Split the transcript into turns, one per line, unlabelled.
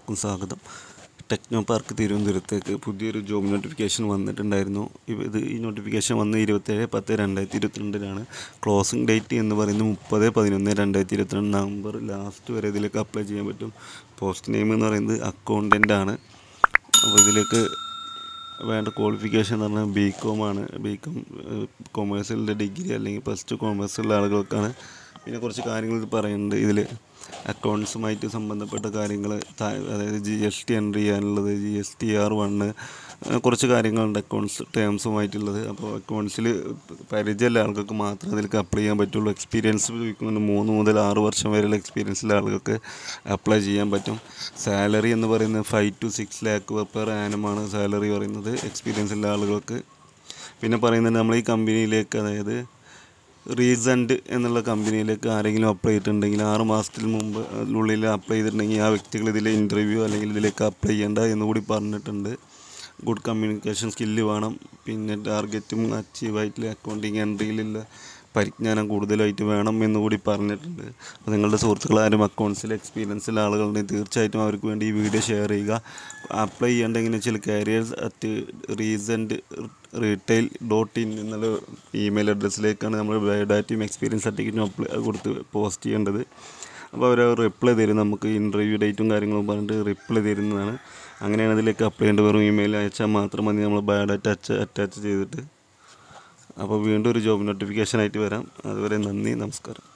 എല്ലാവർക്കും സ്വാഗതം techno park തിരുവനന്തപുരത്തേക്ക് പുതിയൊരു ജോബ് നോട്ടിഫിക്കേഷൻ വന്നിട്ടുണ്ടായിരുന്നു ഇവ- ഇത് ഈ നോട്ടിഫിക്കേഷൻ വന്ന് ഇരുപത്തേഴ് പത്ത് രണ്ടായിരത്തി ഇരുപത്തിരണ്ടിലാണ് ക്ലോസിംഗ് ഡേറ്റ് എന്ന് പറയുന്നത് മുപ്പത് പതിനൊന്ന് രണ്ടായിരത്തി ഇരുപത്തിരണ്ട് നവംബർ ലാസ്റ്റ് വരെ ഇതിലേക്ക് അപ്ലൈ ചെയ്യാൻ പറ്റും പോസ്റ്റ് നെയിം എന്ന് പറയുന്നത് അക്കൗണ്ടൻ്റ് ആണ് അപ്പോൾ ഇതിലേക്ക് വേണ്ട ക്വാളിഫിക്കേഷൻ എന്ന് പറഞ്ഞാൽ ബി കോം ആണ് ബി കോം കൊമേഴ്സിലെ ഡിഗ്രി അല്ലെങ്കിൽ പ്ലസ് ടു കൊമേഴ്സുള്ള ആളുകൾക്കാണ് പിന്നെ കുറച്ച് കാര്യങ്ങൾ ഇത് പറയുന്നുണ്ട് ഇതിൽ അക്കൗണ്ട്സുമായിട്ട് സംബന്ധപ്പെട്ട കാര്യങ്ങൾ അതായത് ജി എസ് ടി എൻട്രി ചെയ്യാനുള്ളത് G S T R one കുറച്ച് കാര്യങ്ങളുണ്ട് അക്കൗണ്ട്സ് ടേംസുമായിട്ടുള്ളത് അപ്പോൾ അക്കൗണ്ട്സിൽ പരിചയമുള്ള ആളുകൾക്ക് മാത്രമേ അതിലേക്ക് അപ്ലൈ ചെയ്യാൻ പറ്റുള്ളൂ എക്സ്പീരിയൻസ് ചോദിക്കുന്നത് മൂന്ന് മുതൽ ആറ് വർഷം വരെയുള്ള എക്സ്പീരിയൻസുള്ള ആളുകൾക്ക് അപ്ലൈ ചെയ്യാൻ പറ്റും സാലറി എന്ന് പറയുന്നത് five two six lakh per ആനമാണ് സാലറി പറയുന്നത് എക്സ്പീരിയൻസ് ഉള്ള ആളുകൾക്ക് പിന്നെ പറയുന്നത് നമ്മൾ ഈ കമ്പനിയിലേക്ക് അതായത് റീസണ്ട് എന്നുള്ള കമ്പനിയിലേക്ക് ആരെങ്കിലും അപ്ലൈ ചെയ്തിട്ടുണ്ടെങ്കിൽ ആറ് മാസത്തിന് മുമ്പ് ഉള്ളിൽ അപ്ലൈ ചെയ്തിട്ടുണ്ടെങ്കിൽ ആ വ്യക്തികൾ ഇതിൽ ഇൻ്റർവ്യൂ അല്ലെങ്കിൽ ഇതിലേക്ക് അപ്ലൈ ചെയ്യേണ്ട എന്നുകൂടി പറഞ്ഞിട്ടുണ്ട് ഗുഡ് കമ്മ്യൂണിക്കേഷൻ സ്കില്ല് വേണം പിന്നെ ടാർഗറ്റും അച്ചീവ് ആയിട്ടുള്ള അക്കൗണ്ടിങ് എൻട്രിയിലുള്ള പരിജ്ഞാനം കൂടുതലായിട്ട് വേണം എന്നുകൂടി പറഞ്ഞിട്ടുണ്ട് അപ്പോൾ നിങ്ങളുടെ സുഹൃത്തുക്കൾ ആരും അക്കൗണ്ട്സിൽ എക്സ്പീരിയൻസ് ഉള്ള ആളുകളുണ്ടെങ്കിൽ തീർച്ചയായിട്ടും അവർക്ക് വേണ്ടി ഈ വീഡിയോ ഷെയർ ചെയ്യുക അപ്ലൈ ചെയ്യേണ്ട എങ്ങനെ വെച്ചാൽ careers at recent retail dot in എന്നുള്ള ഇമെയിൽ അഡ്രസ്സിലേക്കാണ് നമ്മൾ ബയോഡാറ്റയും എക്സ്പീരിയൻസ് സർട്ടിഫിക്കറ്റും അപ്ലൈ കൊടുത്ത് പോസ്റ്റ് ചെയ്യേണ്ടത് അപ്പോൾ അവർ റിപ്ലൈ തരും നമുക്ക് ഇൻ്റർവ്യൂ ഡേറ്റും കാര്യങ്ങളും പറഞ്ഞിട്ട് റിപ്ലൈ തരുന്നതാണ് അങ്ങനെയാണ് അതിലേക്ക് അപ്ലൈ ചെയ്യേണ്ട വെറും ഇമെയിൽ അയച്ചാൽ മാത്രം മതി നമ്മൾ ബയോഡാറ്റ അച്ച് അറ്റാച്ച് ചെയ്തിട്ട് അപ്പോൾ വീണ്ടും ഒരു ജോബ് നോട്ടിഫിക്കേഷൻ ആയിട്ട് വരാം അതുവരെ നന്ദി നമസ്കാരം